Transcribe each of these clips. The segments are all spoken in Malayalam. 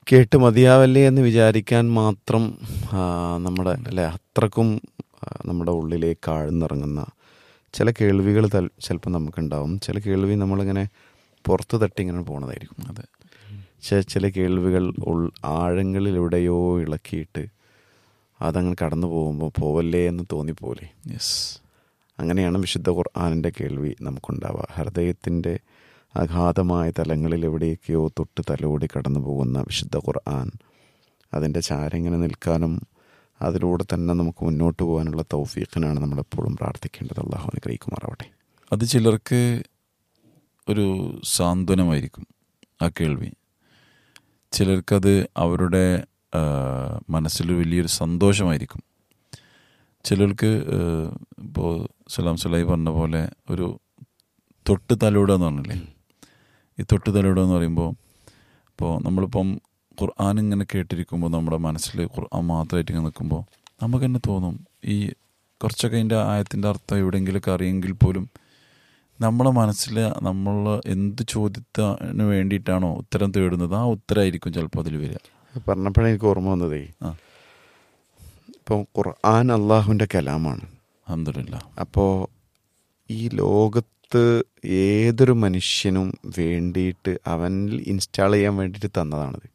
കേട്ട് മതിയാവല്ലേ എന്ന് വിചാരിക്കാൻ മാത്രം ആ, നമ്മുടെ അല്ലെ അത്രക്കും ആ, നമ്മുടെ ഉള്ളിലേക്ക് ആഴ്ന്നിറങ്ങുന്ന ചില കേൾവികൾ ചിലപ്പോൾ നമുക്കുണ്ടാവും ചില കേൾവി നമ്മളിങ്ങനെ പുറത്ത് തട്ടി ഇങ്ങനെ പോണതായിരിക്കും അതെ ചെ- ചില കേൾവികൾ ഉൾ ആഴങ്ങളിൽ എവിടെയോ ഇളക്കിയിട്ട് അതങ്ങനെ കടന്നു പോകുമ്പോൾ പോവല്ലേ എന്ന് തോന്നിപ്പോലെ യെസ് അങ്ങനെയാണ് വിശുദ്ധ ഖുർആാനിൻ്റെ കേൾവി നമുക്കുണ്ടാവുക ഹൃദയത്തിൻ്റെ അഗാധമായ തലങ്ങളിൽ എവിടേക്കോ തൊട്ട് തലോടി കടന്നു പോകുന്ന വിശുദ്ധ ഖുർആൻ അതിൻ്റെ ചാരിങ്ങനെ നിൽക്കാനും അതിലൂടെ തന്നെ നമുക്ക് മുന്നോട്ട് പോകാനുള്ള തൗഫീഖിനാണ് നമ്മളെപ്പോഴും പ്രാർത്ഥിക്കേണ്ടത് അള്ളാഹു അനുഗ്രഹിക്കുമാറാവട്ടെ അത് ചിലർക്ക് ഒരു സാന്ത്വനമായിരിക്കും ആ കേൾവി ചിലർക്കത് അവരുടെ ആ, മനസ്സിൽ വലിയൊരു സന്തോഷമായിരിക്കും ചിലർക്ക് ഇപ്പോൾ സലാം സലായി പറഞ്ഞ പോലെ ഒരു തൊട്ട് തലോടുക എന്ന് പറഞ്ഞില്ലേ ഈ തൊട്ട് തലോടുക എന്ന് പറയുമ്പോൾ ഇപ്പോൾ നമ്മളിപ്പം ഖുർആൻ ഇങ്ങനെ കേട്ടിരിക്കുമ്പോൾ നമ്മുടെ മനസ്സിൽ ഖുർആൻ മാത്രമായിട്ട് ഇങ്ങനെ നിൽക്കുമ്പോൾ നമുക്ക് തന്നെ തോന്നും ഈ കുറച്ചൊക്കെ അതിൻ്റെ ആയത്തിൻ്റെ അർത്ഥം എവിടെയെങ്കിലുമൊക്കെ അറിയെങ്കിൽ പോലും നമ്മളെ മനസ്സിൽ നമ്മൾ എന്ത് ചോദ്യത്തിന് വേണ്ടിയിട്ടാണോ ഉത്തരം തേടുന്നത് ആ ഉത്തരമായിരിക്കും ചിലപ്പോൾ അതിൽ വരിക പറഞ്ഞപ്പോഴേ എനിക്ക് ഓർമ്മ വന്നതേ ആ ഇപ്പം ഖുർആൻ അള്ളാഹുവിൻ്റെ കലാമാണ് അഹമ്മദില്ല അപ്പോൾ ഈ ലോകത്ത് ഏതൊരു മനുഷ്യനും വേണ്ടിയിട്ട് അവനിൽ ഇൻസ്റ്റാൾ ചെയ്യാൻ വേണ്ടിയിട്ട് തന്നതാണത്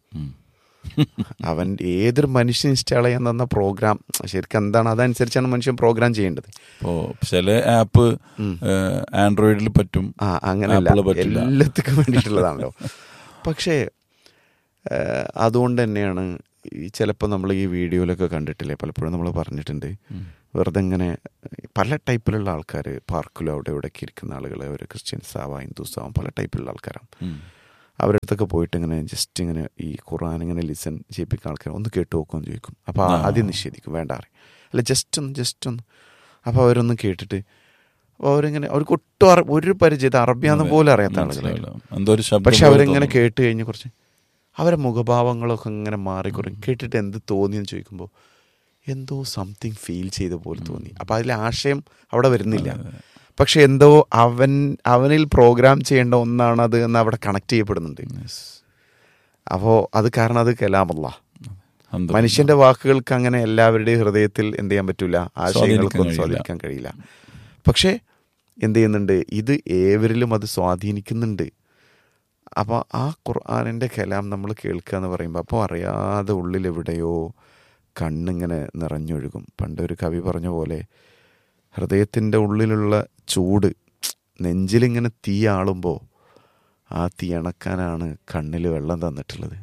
അവൻ ഏതൊരു മനുഷ്യൻ ഇൻസ്റ്റാൾ ചെയ്യാൻ തന്ന പ്രോഗ്രാം ശരിക്കും എന്താണ് അതനുസരിച്ചാണ് മനുഷ്യൻ പ്രോഗ്രാം ചെയ്യേണ്ടത് ഇപ്പോൾ ചില ആപ്പ് ആൻഡ്രോയിഡിൽ പറ്റും ആ അങ്ങനെയല്ല Apple പറ്റില്ല. എല്ലാത്തിനും വേണ്ടിയിട്ടുള്ളതാണല്ലോ പക്ഷേ ഏഹ്, അതുകൊണ്ട് തന്നെയാണ് ഈ ചിലപ്പോൾ നമ്മൾ ഈ വീഡിയോയിലൊക്കെ കണ്ടിട്ടില്ലേ പലപ്പോഴും നമ്മൾ പറഞ്ഞിട്ടുണ്ട് വെറുതെ ഇങ്ങനെ പല ടൈപ്പിലുള്ള ആൾക്കാർ പാർക്കിലും അവിടെ ഇവിടെയൊക്കെ ഇരിക്കുന്ന ആളുകൾ അവർ ക്രിസ്ത്യൻസ് ആവാം ഹിന്ദുസ് ആവാം പല ടൈപ്പിലുള്ള ആൾക്കാരാണ് ഉം. അവരുടെ അടുത്തൊക്കെ പോയിട്ട് ഇങ്ങനെ ജസ്റ്റ് ഇങ്ങനെ ഈ ഖുർആൻ ഇങ്ങനെ ലിസൺ ചെയ്യിപ്പിക്കുന്ന ആൾക്കാർ ഒന്ന് കേട്ട് നോക്കുമെന്ന് ചോദിക്കും അപ്പോൾ ആ. ആദ്യം നിഷേധിക്കും വേണ്ട പറയും അല്ല ജസ്റ്റ് ഒന്ന് ജസ്റ്റ് ഒന്ന് അപ്പോൾ അവരൊന്ന് കേട്ടിട്ട് അപ്പോൾ അവരിങ്ങനെ അവർക്ക് ഒട്ടും അറി- ഒരു പരിചയം അറബിയാന്ന് അതെ. പോലും അറിയാത്ത ആളുകളാണ് മനസ്സിലാവില്ല. എന്തോ ഒരു ശബ്ദം പക്ഷെ പോലെ അവരിങ്ങനെ തോന്നും. കേട്ട് കഴിഞ്ഞ് കുറച്ച് അവരെ മുഖഭാവങ്ങളൊക്കെ ഇങ്ങനെ മാറിക്കുറയും കേട്ടിട്ട് എന്ത് തോന്നിയെന്ന് ചോദിക്കുമ്പോൾ എന്തോ സംതിങ് ഫീൽ ചെയ്ത പോലെ തോന്നി അപ്പം അതിലെ ആശയം അവിടെ വരുന്നില്ല പക്ഷെ എന്തോ അവൻ അവനിൽ പ്രോഗ്രാം ചെയ്യേണ്ട ഒന്നാണത് എന്ന് അവിടെ കണക്ട് ചെയ്യപ്പെടുന്നുണ്ട് Yes. അപ്പോൾ അത് കാരണം അത് കലാമല്ല അൽഹംദുലില്ലാ. മനുഷ്യന്റെ വാക്കുകൾക്ക് അങ്ങനെ എല്ലാവരുടെയും ഹൃദയത്തിൽ എന്ത് ചെയ്യാൻ പറ്റില്ല ആശയങ്ങൾക്കൊന്നും സ്വാധീനിക്കാൻ സ്വാധീനിക്കാൻ കഴിയില്ല പക്ഷേ എന്ത് ചെയ്യുന്നുണ്ട് ഇത് ഏവരിലും അത് സ്വാധീനിക്കുന്നുണ്ട് അപ്പോൾ ആ ഖുർആാനിൻ്റെ കലാം നമ്മൾ കേൾക്കുക എന്ന് പറയുമ്പോൾ അപ്പോൾ അറിയാതെ ഉള്ളിൽ എവിടെയോ കണ്ണിങ്ങനെ നിറഞ്ഞൊഴുകും പണ്ട് ഒരു കവി പറഞ്ഞ പോലെ ഹൃദയത്തിൻ്റെ ഉള്ളിലുള്ള ചൂട് നെഞ്ചിലിങ്ങനെ തീ ആളുമ്പോൾ ആ തീ അണക്കാനാണ് കണ്ണിൽ വെള്ളം തന്നിട്ടുള്ളത്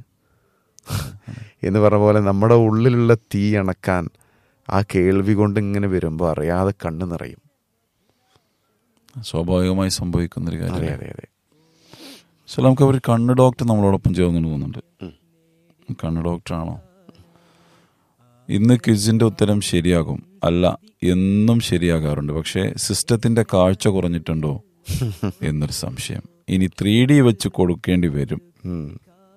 എന്ന് പറഞ്ഞ പോലെ നമ്മുടെ ഉള്ളിലുള്ള തീ അണക്കാൻ ആ കേൾവി കൊണ്ട് ഇങ്ങനെ വരുമ്പോൾ അറിയാതെ കണ്ണ് നിറയും സ്വാഭാവികമായി സംഭവിക്കുന്ന ഒരു അതെ കാര്യം അതെ അതെ ചില നമുക്ക് ഒരു കണ്ണ് ഡോക്ടർ നമ്മളോടൊപ്പം ചേർന്നു തോന്നുന്നുണ്ട് കണ്ണ് ഡോക്ടറാണോ ഇന്ന് ക്വിസിന്റെ ഉത്തരം ശരിയാകും അല്ല എന്നും ശരിയാകാറുണ്ട് പക്ഷേ സിസ്റ്റത്തിന്റെ കാഴ്ച കുറഞ്ഞിട്ടുണ്ടോ എന്നൊരു സംശയം ഇനി ത്രീ ഡി വെച്ച് കൊടുക്കേണ്ടി വരും ഉം.